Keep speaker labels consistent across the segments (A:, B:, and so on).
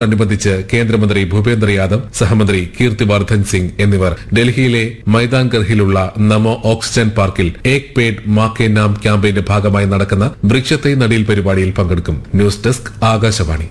A: അനുബന്ധിച്ച് കേന്ദ്രമന്ത്രി ഭൂപേന്ദ്ര യാദവ് സഹമന്ത്രി കീർത്തിവർദ്ധൻ സിംഗ് എന്നിവർ ഡൽഹിയിലെ മൈതാൻഗർഹിലുള്ള നമോ ഓക്സിജൻ പാർക്കിൽ ഏക് പേഡ് മാ കെ നാം ക്യാമ്പയിന്റെ ഭാഗമായി നടക്കുന്ന വൃക്ഷത്തൈ നടീൽ പരിപാടിയിൽ പങ്കെടുക്കും ന്യൂസ് ഡെസ്ക് ആകാശവാണി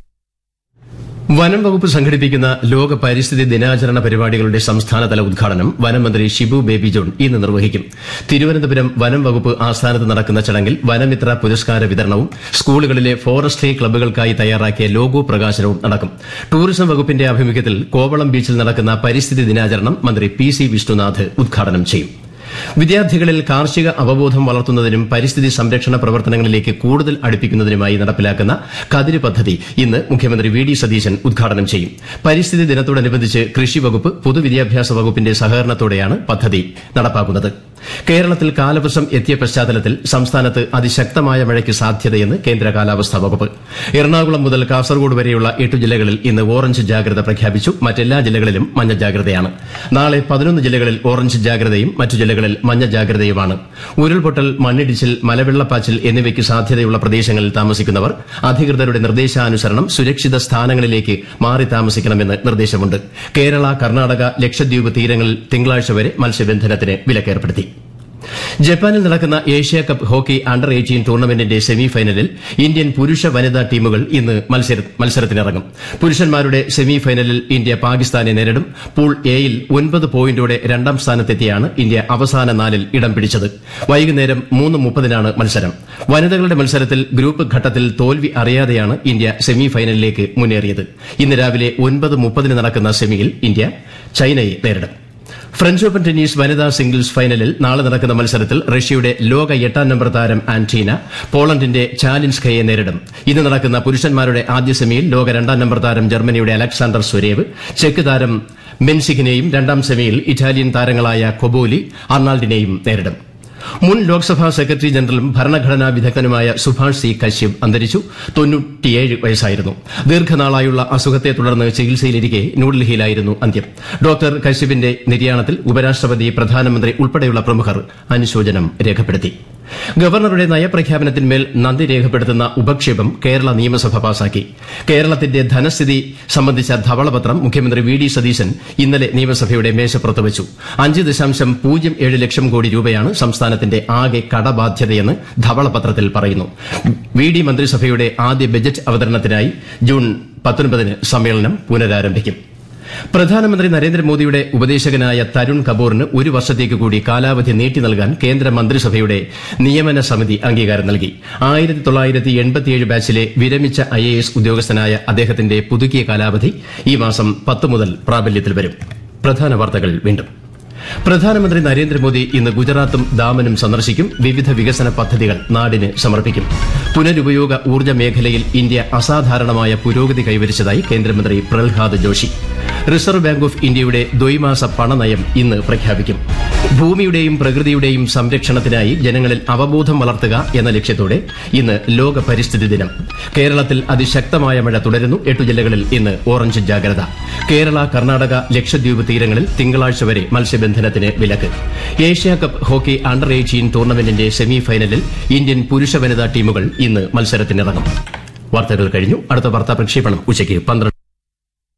B: വനം വകുപ്പ് സംഘടിപ്പിക്കുന്ന ലോക പരിസ്ഥിതി ദിനാചരണ പരിപാടികളുടെ സംസ്ഥാനതല ഉദ്ഘാടനം വനമന്ത്രി ഷിബു ബേബി ജോൺ ഇന്ന് നിർവഹിക്കും തിരുവനന്തപുരം വനം വകുപ്പ് ആസ്ഥാനത്ത് നടക്കുന്ന ചടങ്ങിൽ വനമിത്ര പുരസ്കാര വിതരണവും സ്കൂളുകളിലെ ഫോറസ്ട്രി ക്ലബ്ബുകൾക്കായി തയ്യാറാക്കിയ ലോഗോ പ്രകാശനവും നടക്കും ടൂറിസം വകുപ്പിന്റെ ആഭിമുഖ്യത്തിൽ കോവളം ബീച്ചിൽ നടക്കുന്ന പരിസ്ഥിതി ദിനാചരണം മന്ത്രി പി സി വിഷ്ണുനാഥ് ഉദ്ഘാടനം ചെയ്യും വിദ്യാർത്ഥികളിൽ കാർഷിക അവബോധം വളർത്തുന്നതിനും പരിസ്ഥിതി സംരക്ഷണ പ്രവർത്തനങ്ങളിലേക്ക് കൂടുതൽ അടുപ്പിക്കുന്നതിനുമായി നടപ്പിലാക്കുന്ന കതിര് പദ്ധതി ഇന്ന് മുഖ്യമന്ത്രി വി ഡി സതീശൻ ഉദ്ഘാടനം ചെയ്യും പരിസ്ഥിതി ദിനത്തോടനുബന്ധിച്ച് കൃഷി വകുപ്പ് പൊതുവിദ്യാഭ്യാസ വകുപ്പിന്റെ സഹകരണത്തോടെയാണ് പദ്ധതി നടപ്പാക്കുന്നത് കേരളത്തിൽ കാലവർഷം എത്തിയ പശ്ചാത്തലത്തിൽ സംസ്ഥാനത്ത് അതിശക്തമായ മഴയ്ക്ക് സാധ്യതയെന്ന് കേന്ദ്ര കാലാവസ്ഥാ വകുപ്പ് എറണാകുളം മുതൽ കാസർഗോഡ് വരെയുള്ള എട്ട് ജില്ലകളിൽ ഇന്ന് ഓറഞ്ച് ജാഗ്രത പ്രഖ്യാപിച്ചു മറ്റെല്ലാ ജില്ലകളിലും മഞ്ഞ ജാഗ്രതയാണ് നാളെ പതിനൊന്ന് ജില്ലകളിൽ ഓറഞ്ച് ജാഗ്രതയും മറ്റു ജില്ലകളിൽ മഞ്ഞ ജാഗ്രതയുമാണ് ഉരുൾപൊട്ടൽ മണ്ണിടിച്ചിൽ മലവെള്ളപ്പാച്ചിൽ എന്നിവയ്ക്ക് സാധ്യതയുള്ള പ്രദേശങ്ങളിൽ താമസിക്കുന്നവർ അധികൃതരുടെ നിർദ്ദേശാനുസരണം സുരക്ഷിത സ്ഥാനങ്ങളിലേക്ക് മാറി താമസിക്കണമെന്ന് നിർദ്ദേശമുണ്ട് കേരള കർണാടക ലക്ഷദ്വീപ് തീരങ്ങളിൽ തിങ്കളാഴ്ച വരെ മത്സ്യബന്ധനത്തിന് വിലക്കേർപ്പെടുത്തി ജപ്പാനിൽ നടക്കുന്ന Asia cup hockey under eighteen ടൂർണമെന്റിന്റെ സെമി ഫൈനലിൽ ഇന്ത്യൻ പുരുഷ വനിതാ ടീമുകൾ ഇന്ന് മത്സര- മത്സരത്തിനിറങ്ങും പുരുഷന്മാരുടെ സെമി ഫൈനലിൽ ഇന്ത്യ പാകിസ്ഥാനെ നേരിടും പൂൾ എയിൽ ഒൻപത് പോയിന്റോടെ രണ്ടാം സ്ഥാനത്തെത്തിയാണ് ഇന്ത്യ അവസാന നാലിൽ ഇടം പിടിച്ചത് വൈകുന്നേരം മൂന്ന് മുപ്പതിനാണ് മത്സരം വനിതകളുടെ മത്സരത്തിൽ ഗ്രൂപ്പ് ഘട്ടത്തിൽ തോൽവി അറിയാതെയാണ് ഇന്ത്യ സെമി ഫൈനലിലേക്ക് മുന്നേറിയത് ഇന്ന് രാവിലെ ഒൻപത് മുപ്പതിന് നടക്കുന്ന സെമിയിൽ ഇന്ത്യ ചൈനയെ നേരിടും ഫ്രഞ്ച് ഓപ്പൺ ടെന്നീസ് വനിതാ സിംഗിൾസ് ഫൈനലിൽ നാളെ നടക്കുന്ന മത്സരത്തിൽ റഷ്യയുടെ ലോക എട്ടാം നമ്പർ താരം ആന്റീന പോളണ്ടിന്റെ ചാലിൻസ്കയെ നേരിടും ഇന്ന് നടക്കുന്ന പുരുഷന്മാരുടെ ആദ്യ സെമിയിൽ ലോക രണ്ടാം നമ്പർ താരം ജർമ്മനിയുടെ അലക്സാണ്ടർ സ്വരേവ് ചെക്ക് താരം മെൻസിഖിനെയും രണ്ടാം സെമിയിൽ ഇറ്റാലിയൻ താരങ്ങളായ കൊബോലി അർണാൾഡിനെയും നേരിടും മുൻ ലോക്സഭാ സെക്രട്ടറി ജനറലും ഭരണഘടനാ വിദഗ്ധനുമായ സുഭാഷ് സി കശ്യപ് അന്തരിച്ചു തൊണ്ണൂറ്റിയേഴ് വയസ്സായിരുന്നു ദീർഘനാളായുള്ള അസുഖത്തെ തുടർന്ന് ചികിത്സയിലിരിക്കെ ന്യൂഡൽഹിയിലായിരുന്നു അന്ത്യം ഡോക്ടർ കശ്യപിന്റെ നിര്യാണത്തിൽ ഉപരാഷ്ട്രപതി പ്രധാനമന്ത്രി ഉൾപ്പെടെയുള്ള പ്രമുഖർ അനുശോചനം രേഖപ്പെടുത്തി ഗവർണറുടെ നയപ്രഖ്യാപനത്തിന്മേൽ നന്ദി രേഖപ്പെടുത്തുന്ന ഉപക്ഷേപം കേരള നിയമസഭ പാസാക്കി കേരളത്തിന്റെ ധനസ്ഥിതി സംബന്ധിച്ച ധവളപത്രം മുഖ്യമന്ത്രി വി ഡി സതീശൻ ഇന്നലെ നിയമസഭയുടെ മേശപ്പുറത്ത് വെച്ചു അഞ്ച് ദശാംശം പൂജ്യം ഏഴ് ലക്ഷം കോടി രൂപയാണ് സംസ്ഥാനത്തിന്റെ ആകെ കടബാധ്യതയെന്ന് ധവളപത്രത്തിൽ പറയുന്നു വി ഡി മന്ത്രിസഭയുടെ ആദ്യ ബജറ്റ് അവതരണത്തിനായി ജൂൺ പത്തൊൻപതിന് സമ്മേളനം പുനരാരംഭിക്കും പ്രധാനമന്ത്രി നരേന്ദ്രമോദിയുടെ ഉപദേശകനായ തരുൺ കപൂറിന് ഒരു വർഷത്തേക്ക് കൂടി കാലാവധി നീട്ടി നൽകാൻ കേന്ദ്ര മന്ത്രിസഭയുടെ നിയമന സമിതി അംഗീകാരം നൽകി ആയിരത്തി തൊള്ളായിരത്തി എൺപത്തിയേഴ് ബാച്ചിലെ വിരമിച്ച ഐ എ എസ് ഉദ്യോഗസ്ഥനായ അദ്ദേഹത്തിന്റെ പുതുക്കിയ കാലാവധി ഈ മാസം പത്ത് മുതൽ പ്രാബല്യത്തിൽ വരും പ്രധാന വാർത്തകൾ വീണ്ടും പ്രധാനമന്ത്രി നരേന്ദ്രമോദി ഇന്ന് ഗുജറാത്തും ദാമനും സന്ദർശിക്കും വിവിധ വികസന പദ്ധതികൾ നാടിന് സമർപ്പിക്കും പുനരുപയോഗ ഊർജ്ജ മേഖലയിൽ ഇന്ത്യ അസാധാരണമായ പുരോഗതി കൈവരിച്ചതായി കേന്ദ്രമന്ത്രി Pralhad Joshi reserve bank of ഇന്ത്യയുടെ ദ്വൈമാസ പണനയം ഇന്ന് പ്രഖ്യാപിക്കും ഭൂമിയുടെയും പ്രകൃതിയുടെയും സംരക്ഷണത്തിനായി ജനങ്ങളിൽ അവബോധം വളർത്തുക എന്ന ലക്ഷ്യത്തോടെ ഇന്ന് ലോക പരിസ്ഥിതി ദിനം കേരളത്തിൽ അതിശക്തമായ മഴ തുടരുന്നു എട്ടു ജില്ലകളിൽ ഇന്ന് ഓറഞ്ച് ജാഗ്രത കേരള കർണാടക ലക്ഷദ്വീപ് തീരങ്ങളിൽ തിങ്കളാഴ്ച വരെ മത്സ്യബന്ധനത്തിന് വിലക്ക് Asia cup hockey under eighteen ടൂർണമെന്റിന്റെ സെമി ഫൈനലിൽ ഇന്ത്യൻ പുരുഷ വനിതാ ടീമുകൾ ഇന്ന് മത്സരത്തിനിറങ്ങും വാർത്തകൾ കഴിഞ്ഞു അടുത്ത വാർത്താ പ്രക്ഷേപണം ഉച്ചയ്ക്ക് പന്ത്രണ്ട്